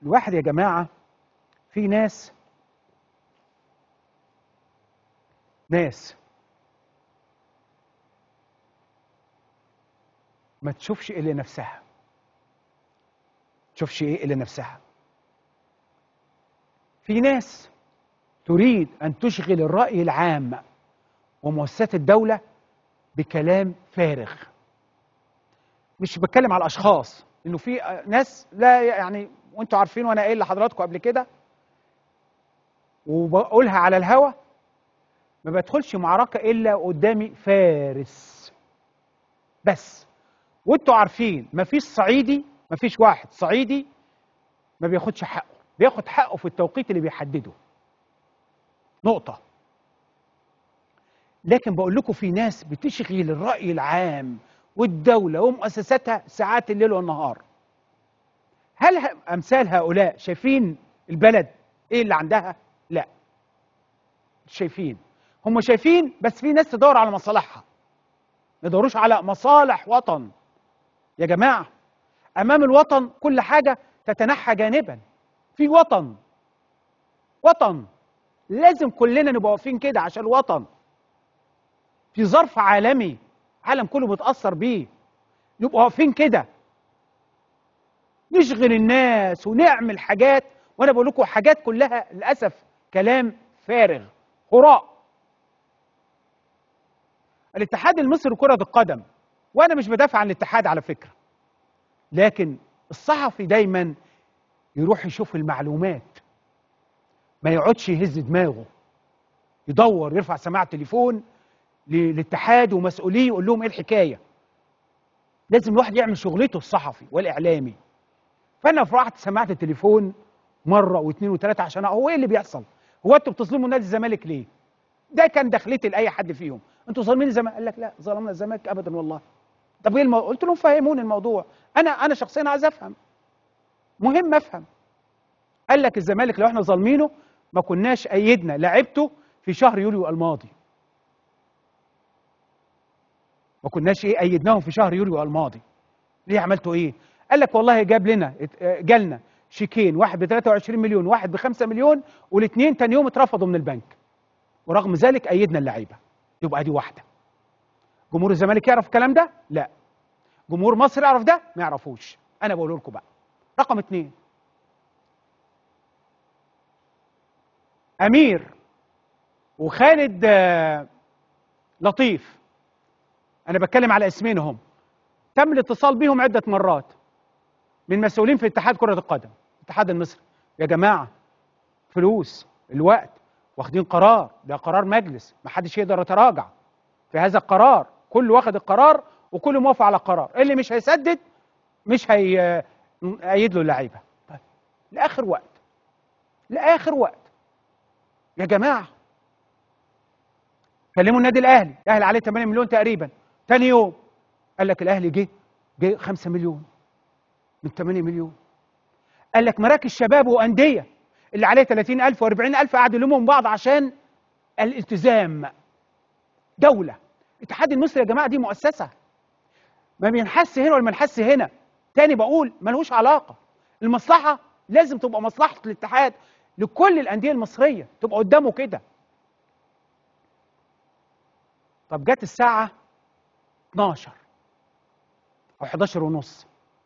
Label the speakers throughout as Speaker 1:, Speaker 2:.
Speaker 1: الواحد يا جماعه في ناس ناس ما تشوفش الا نفسها تشوفش ايه الا نفسها في ناس تريد ان تشغل الراي العام ومؤسسات الدوله بكلام فارغ مش بتكلم على الاشخاص انه في ناس لا يعني وانتوا عارفين وانا قايل لحضراتكم قبل كده وبقولها على الهوا ما بدخلش معركه الا قدامي فارس بس وانتوا عارفين ما فيش صعيدي ما فيش واحد صعيدي ما بياخدش حقه بياخد حقه في التوقيت اللي بيحدده نقطة لكن بقول لكم في ناس بتشغل الرأي العام والدولة ومؤسساتها ساعات الليل والنهار هل ه- أمثال هؤلاء شايفين البلد إيه اللي عندها؟ لا مش شايفين هم شايفين بس في ناس تدور على مصالحها ما يدوروش على مصالح وطن يا جماعة أمام الوطن كل حاجة تتنحى جانبا في وطن وطن لازم كلنا نبقى واقفين كده عشان الوطن في ظرف عالمي العالم كله متأثر بيه نبقى واقفين كده نشغل الناس ونعمل حاجات وانا بقول لكم حاجات كلها للاسف كلام فارغ هراء الاتحاد المصري لكرة القدم وانا مش بدافع عن الاتحاد على فكرة لكن الصحفي دايما يروح يشوف المعلومات ما يقعدش يهز دماغه يدور يرفع سماعة تليفون للاتحاد ومسؤوليه يقول لهم ايه الحكايه لازم الواحد يعمل شغلته الصحفي والاعلامي فانا فرحت سمعت التليفون مره واثنين وثلاثه عشان هو ايه اللي بيحصل هو انتوا بتظلموا نادي الزمالك ليه ده كان دخلتي لاي حد فيهم انتوا ظالمين الزمالك قال لك لا ظلمنا الزمالك ابدا والله طب ايه الموضوع قلت لهم فهموني الموضوع انا انا شخصيا عايز افهم مهم افهم قال لك الزمالك لو احنا ظالمينه ما كناش ايدنا لعبته في شهر يوليو الماضي ما كناش ايه ايدناهم في شهر يوليو الماضي ليه عملتوا ايه قال لك والله جاب لنا ات- آه، جالنا شيكين واحد ب 23 مليون واحد ب 5 مليون والاثنين تاني يوم اترفضوا من البنك ورغم ذلك ايدنا اللعيبه يبقى دي واحده جمهور الزمالك يعرف الكلام ده لا جمهور مصر يعرف ده ما يعرفوش انا بقول لكم بقى رقم اثنين امير وخالد آه، لطيف انا بتكلم على اسمين هم تم الاتصال بيهم عده مرات من مسؤولين في اتحاد كره القدم الاتحاد المصري يا جماعه فلوس الوقت واخدين قرار ده قرار مجلس ما حدش يقدر يتراجع في هذا القرار كل واخد القرار وكل موافق على القرار اللي مش هيسدد مش هي هيأيد له اللعيبه طيب لاخر وقت لاخر وقت يا جماعه كلموا النادي الاهلي الاهلي عليه 8 مليون تقريبا تاني يوم قال لك الاهلي جه جه 5 مليون من 8 مليون قال لك مراكز شباب وانديه اللي عليه 30000 و40000 قعدوا يلموا من بعض عشان الالتزام دوله الاتحاد المصري يا جماعه دي مؤسسه ما بينحس هنا ولا بينحس هنا تاني بقول ملهوش علاقه المصلحه لازم تبقى مصلحه الاتحاد لكل الانديه المصريه تبقى قدامه كده طب جت الساعه 12 او 11 ونص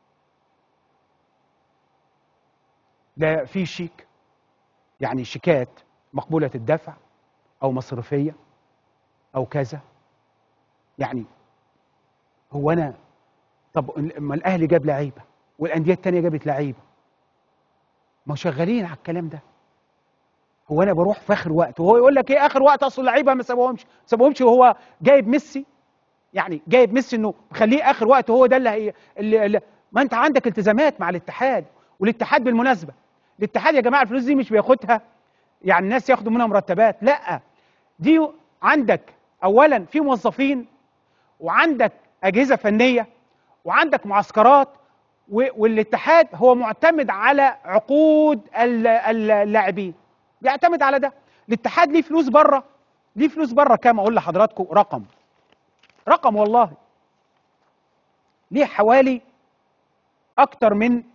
Speaker 1: لا في شيك يعني شيكات مقبولة الدفع أو مصرفية أو كذا يعني هو أنا طب ما الأهلي جاب لعيبة والأندية التانية جابت لعيبة ما شغالين على الكلام ده هو أنا بروح في آخر وقت وهو يقول لك إيه آخر وقت أصل اللعيبة ما سابوهمش ما سابوهمش وهو جايب ميسي يعني جايب ميسي انه مخليه اخر وقت هو ده اللي هي اللي, اللي ما انت عندك التزامات مع الاتحاد والاتحاد بالمناسبه الاتحاد يا جماعه الفلوس دي مش بياخدها يعني الناس ياخدوا منها مرتبات لا دي عندك اولا في موظفين وعندك اجهزه فنيه وعندك معسكرات و- والاتحاد هو معتمد على عقود ال- ال- اللاعبين بيعتمد على ده الاتحاد ليه فلوس بره ليه فلوس بره كام اقول لحضراتكم رقم رقم والله ليه حوالي اكتر من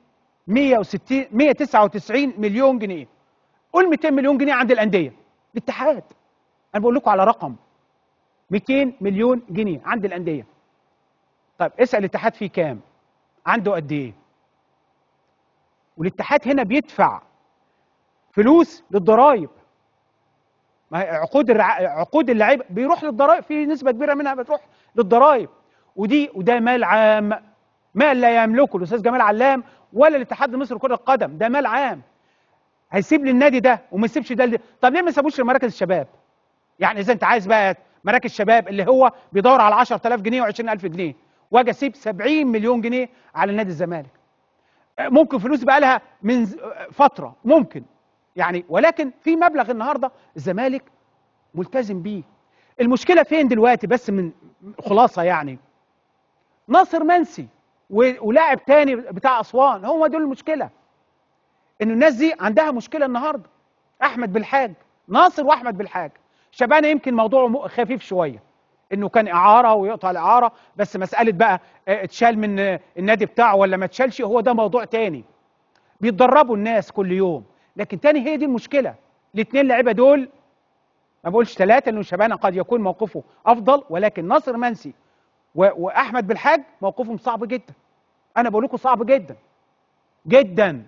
Speaker 1: 160 199 مليون جنيه قول 200 مليون جنيه عند الانديه الاتحاد انا بقول لكم على رقم 200 مليون جنيه عند الانديه طيب اسال الاتحاد فيه كام عنده قد ايه والاتحاد هنا بيدفع فلوس للضرائب ما هي عقود الرع... عقود اللعيبه بيروح للضرائب في نسبه كبيره منها بتروح للضرائب ودي وده مال عام مال لا يملكه الاستاذ جمال علام ولا الاتحاد المصري لكره القدم ده مال عام هيسيب للنادي ده وما يسيبش ده لده. طب ليه ما يسيبوش لمراكز الشباب يعني اذا انت عايز بقى مراكز شباب اللي هو بيدور على 10000 جنيه و20000 جنيه واجي اسيب 70 مليون جنيه على نادي الزمالك ممكن فلوس بقى لها من ز- فتره ممكن يعني ولكن في مبلغ النهارده الزمالك ملتزم بيه المشكله فين دلوقتي بس من خلاصه يعني ناصر منسي و- ولاعب تاني بتاع اسوان هو دول المشكله ان الناس دي عندها مشكله النهارده احمد بالحاج ناصر واحمد بالحاج شبانه يمكن موضوعه م- خفيف شويه انه كان اعاره ويقطع الاعاره بس مساله بقى آه، اتشال من آه، النادي بتاعه ولا ما اتشالش هو ده موضوع تاني بيتدربوا الناس كل يوم لكن تاني هي دي المشكله الاثنين لعيبه دول ما بقولش ثلاثه لانه شبانه قد يكون موقفه افضل ولكن ناصر منسي و- واحمد بالحاج موقفهم صعب جدا انا بقول لكم صعب جدا جدا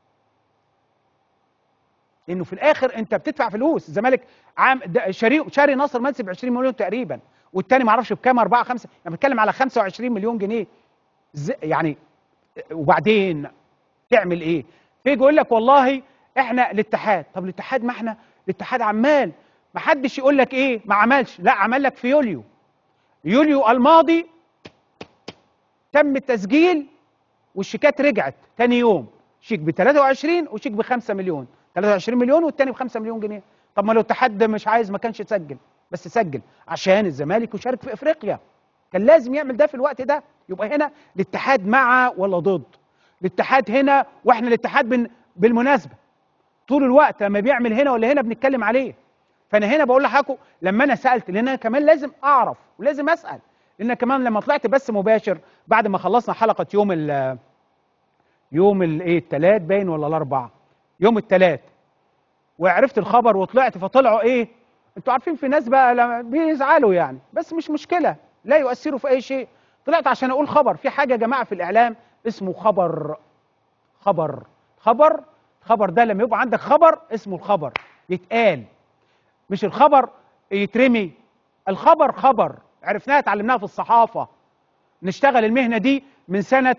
Speaker 1: انه في الاخر انت بتدفع فلوس الزمالك عام ده شاري شاري ناصر منسي ب 20 مليون تقريبا والتاني ما اعرفش بكام 4 5 انا بتكلم على 25 مليون جنيه ز- يعني وبعدين تعمل ايه؟ فيجي يقول لك والله احنا الاتحاد طب الاتحاد ما احنا الاتحاد عمال ما حدش يقول لك ايه ما عملش لا عمل لك في يوليو يوليو الماضي تم التسجيل والشيكات رجعت تاني يوم شيك ب 23 وشيك ب 5 مليون 23 مليون والتاني ب 5 مليون جنيه طب ما لو الاتحاد مش عايز ما كانش يسجل بس سجل عشان الزمالك يشارك في افريقيا كان لازم يعمل ده في الوقت ده يبقى هنا الاتحاد مع ولا ضد الاتحاد هنا واحنا الاتحاد بن بالمناسبه طول الوقت لما بيعمل هنا ولا هنا بنتكلم عليه فانا هنا بقول لحضراتكم لما انا سالت لان انا كمان لازم اعرف ولازم اسال لان كمان لما طلعت بس مباشر بعد ما خلصنا حلقه يوم ال يوم الايه الثلاث باين ولا الاربع يوم الثلاث وعرفت الخبر وطلعت فطلعوا ايه انتوا عارفين في ناس بقى لما بيزعلوا يعني بس مش مشكله لا يؤثروا في اي شيء طلعت عشان اقول خبر في حاجه يا جماعه في الاعلام اسمه خبر خبر خبر خبر ده لما يبقى عندك خبر اسمه الخبر يتقال مش الخبر يترمي الخبر خبر عرفناها اتعلمناها في الصحافه نشتغل المهنه دي من سنه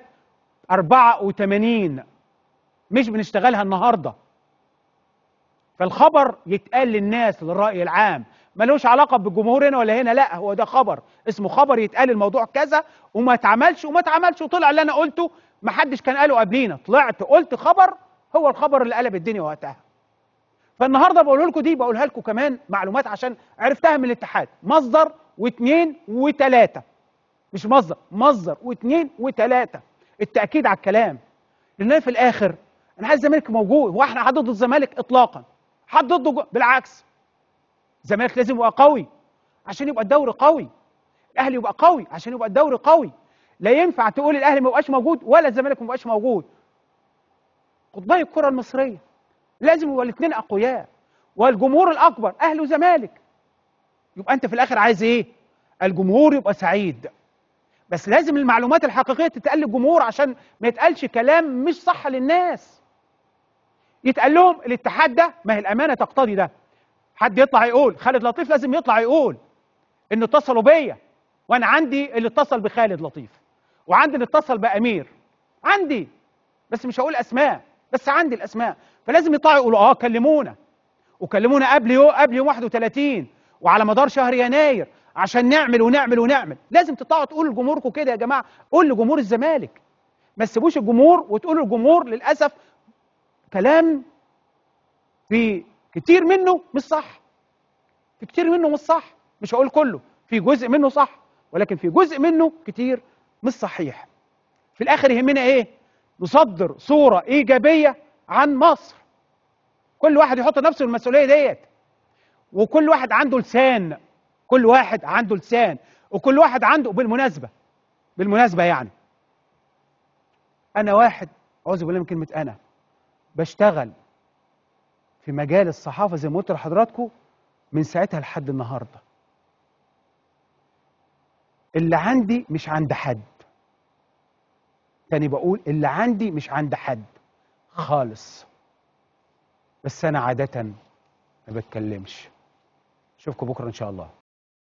Speaker 1: 84 مش بنشتغلها النهارده فالخبر يتقال للناس للرأي العام ملوش علاقة بالجمهور هنا ولا هنا لا هو ده خبر اسمه خبر يتقال الموضوع كذا وما اتعملش وما اتعملش وطلع اللي انا قلته ما حدش كان قاله قبلينا طلعت قلت خبر هو الخبر اللي قلب الدنيا وقتها فالنهارده بقول لكم دي بقولها لكم كمان معلومات عشان عرفتها من الاتحاد مصدر واثنين وثلاثه مش مصدر مصدر واثنين وثلاثه التاكيد على الكلام لان أنا في الاخر انا عايز الزمالك موجود هو احنا حد ضد الزمالك اطلاقا حد ضده جو- بالعكس الزمالك لازم يبقى قوي عشان يبقى الدوري قوي الاهلي يبقى قوي عشان يبقى الدوري قوي لا ينفع تقول الاهلي ما يبقاش موجود ولا الزمالك ما يبقاش موجود قطبي الكره المصريه لازم يبقى الاثنين اقوياء والجمهور الاكبر اهلي وزمالك يبقى انت في الاخر عايز ايه الجمهور يبقى سعيد بس لازم المعلومات الحقيقيه تتقال للجمهور عشان ما يتقالش كلام مش صح للناس يتقال لهم الاتحاد ده ما هي الامانه تقتضي ده حد يطلع يقول خالد لطيف لازم يطلع يقول ان اتصلوا بيا وانا عندي اللي اتصل بخالد لطيف وعندي اللي اتصل بامير عندي بس مش هقول اسماء بس عندي الاسماء فلازم يطلعوا يقولوا اه كلمونا وكلمونا قبل يوم قبل يوم 31 وعلى مدار شهر يناير عشان نعمل ونعمل ونعمل لازم تطلعوا تقولوا لجمهوركم كده يا جماعه قول لجمهور الزمالك ما تسيبوش الجمهور وتقولوا للجمهور للاسف كلام في كتير منه مش صح في كتير منه مش صح مش هقول كله في جزء منه صح ولكن في جزء منه كتير مش صحيح في الاخر يهمنا ايه نصدر صوره ايجابيه عن مصر كل واحد يحط نفسه المسؤوليه ديت وكل واحد عنده لسان كل واحد عنده لسان وكل واحد عنده بالمناسبه بالمناسبه يعني انا واحد اعوذ بالله من كلمه انا بشتغل في مجال الصحافه زي ما قلت لحضراتكم من ساعتها لحد النهارده اللي عندي مش عند حد تاني بقول اللي عندي مش عند حد خالص بس انا عاده ما بتكلمش اشوفكم بكره ان شاء الله